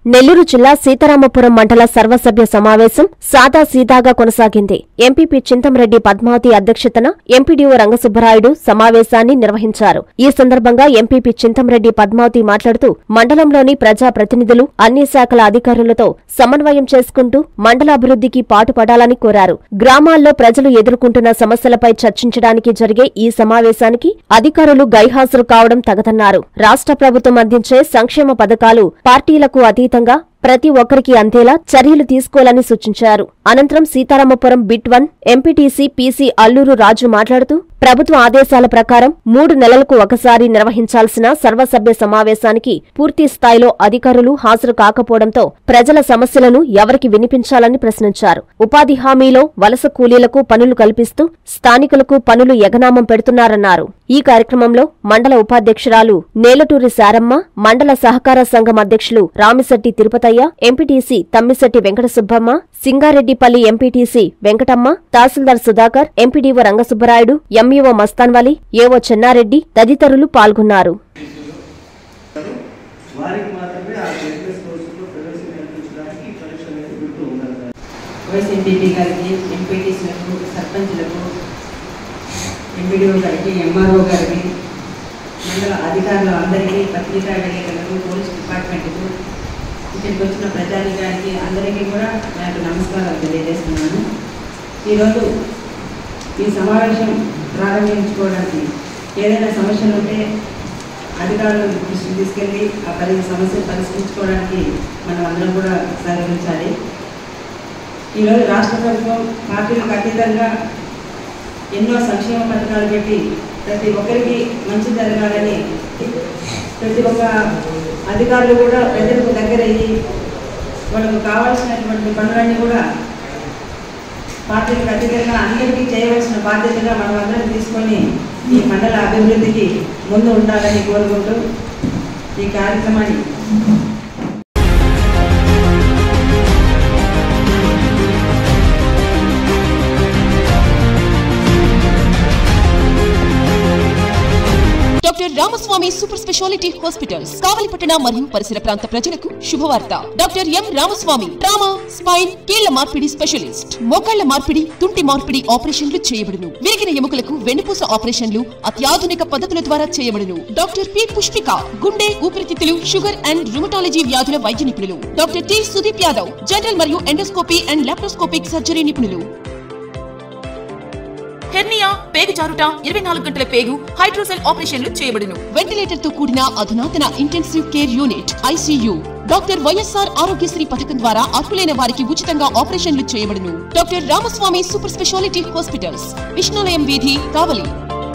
నెల్లూరు జిల్లా సీతారామపురం మండల సర్వసభ్య సమావేశం సాదా సీదాగా కొనసాగింది ఎంపీపీ చింతంరెడ్డి పద్మావతి అధ్యక్షతన ఎంపీడీఓ రంగసుబ్బరాయుడు సమావేశాన్ని నిర్వహించారు ఈ సందర్భంగా ఎంపీపీ చింతంరెడ్డి పద్మావతి మాట్లాడుతూ మండలంలోని ప్రజా ప్రతినిధులు అన్ని శాఖల అధికారులతో సమన్వయం చేసుకుంటూ మండల అభివృద్ధికి పాటుపడాలని కోరారు గ్రామాల్లో ప్రజలు ఎదుర్కొంటున్న సమస్యలపై చర్చించడానికి జరిగే ఈ సమావేశానికి అధికారులు గైహాజరు కావడం తగదన్నారు రాష్ట్ర ప్రభుత్వం అందించే సంక్షేమ పథకాలు పార్టీలకు అతీతంగా ప్రతి ఒక్కరికి అందేలా చర్యలు తీసుకోవాలని సూచించారు అనంతరం Seetharamapuram bit one MPTC PC Alluru Raju మాట్లాడుతూ ప్రభుత్వ ఆదేశాల ప్రకారం మూడు నెలలకు ఒకసారి నిర్వహించాల్సిన సర్వసభ్య సమావేశానికి పూర్తి స్థాయిలో అధికారులు హాజరు కాకపోవడంతో ప్రజల సమస్యలను ఎవరికి వినిపించాలని ప్రశ్నించారు ఉపాధి హామీలో వలస కూలీలకు పనులు కల్పిస్తూ స్థానికులకు పనులు ఎగనామం పెడుతున్నారన్నారు ఈ కార్యక్రమంలో మండల ఉపాధ్యక్షురాలు నేలటూరి శారమ్మ మండల సహకార సంఘం అధ్యక్షులు Ramisetti Tirupatayya MPTC Tammisetti Venkata Subbamma Singareddypalli MPTC Venkatamma tahsildar Sudhakar MPDO Rangasubbarayudu MEO Mastanvali AO Chennareddy తదితరులు పాల్గొన్నారు వారికి మాత్రమే ఆ బిజినెస్ కోర్సులో ప్రవేశం కల్పించడానికి ఈ పరీక్ష అనేది పెడుతూ ఉన్నారు సార్. వైస్ ఎంపీపీ గారికి ఎంపీటీసీలకు సర్పంచ్లకు ఎంపీడీఓ గారికి ఎంఆర్ఓ గారికి మండల అధికారులు అందరికీ పత్రికా విలేకరులకు పోలీస్ డిపార్ట్మెంట్కు ఇక్కడికి వచ్చిన ప్రజానికానికి అందరికీ కూడా నా యొక్క నమస్కారాలు తెలియజేస్తున్నాను ఈరోజు ఈ సమావేశం ప్రారంభించుకోవడానికి ఏదైనా సమస్యలు ఉంటే అధికారుల దృష్టికి తీసుకెళ్ళి ఆ పరి సమస్యలు పరిష్కరించుకోవడానికి మనం అందరం కూడా సహకరించాలి ఈరోజు రాష్ట్ర ప్రభుత్వం పార్టీలకు అతీతంగా ఎన్నో సంక్షేమ పథకాలు పెట్టి ప్రతి ఒక్కరికి మంచి జరగాలని ప్రతి ఒక్క అధికారులు కూడా ప్రజలకు దగ్గరయ్యి వాళ్ళకు కావాల్సినటువంటి పనులన్నీ కూడా పార్టీలకు అతీతంగా అందరికీ చేయవలసిన బాధ్యతగా మనం అందరం తీసుకొని ఈ మండల అభివృద్ధికి ముందు ఉండాలని కోరుకుంటూ ఈ కార్యక్రమాన్ని doctor Ramaswamy super speciality hospitals కావలిపట్టణ మరియు పరిసర ప్రాంత ప్రజలకు శుభవార్త doctor M Ramaswamy trauma spine కీళ్ల మార్పిడి స్పెషలిస్ట్ మోకాళ్ల మార్పిడి తుంటి మార్పిడి ఆపరేషన్లు చేయబడును విరిగిన ఎముకలకు వెన్నుపూస ఆపరేషన్లు అత్యాధునిక పద్ధతుల ద్వారా చేయబడును డాక్టర్ పి పుష్పిక గుండె ఊపిరితిత్తులు షుగర్ అండ్ రుమటాలజీ వ్యాధుల వైద్య నిపుణులు doctor T Sudeep Yadav general మరియు ఎండోస్కోపీ అండ్ లాప్రోస్కోపిక్ సర్జరీ నిపుణులు హెర్నియా పేగు జారుట ఇరవై నాలుగు గంటల పేగు హైడ్రోసెల్ ఆపరేషన్లు చేయబడును వెంటిలేటర్ తో కూడిన అధునాతన intensive care unit ICU doctor YSR Aarogyasri పథకం ద్వారా అర్హులైన వారికి ఉచితంగా ఆపరేషన్లు చేయబడును doctor Ramaswamy super speciality hospitals Vishnulayam వీధి కావలి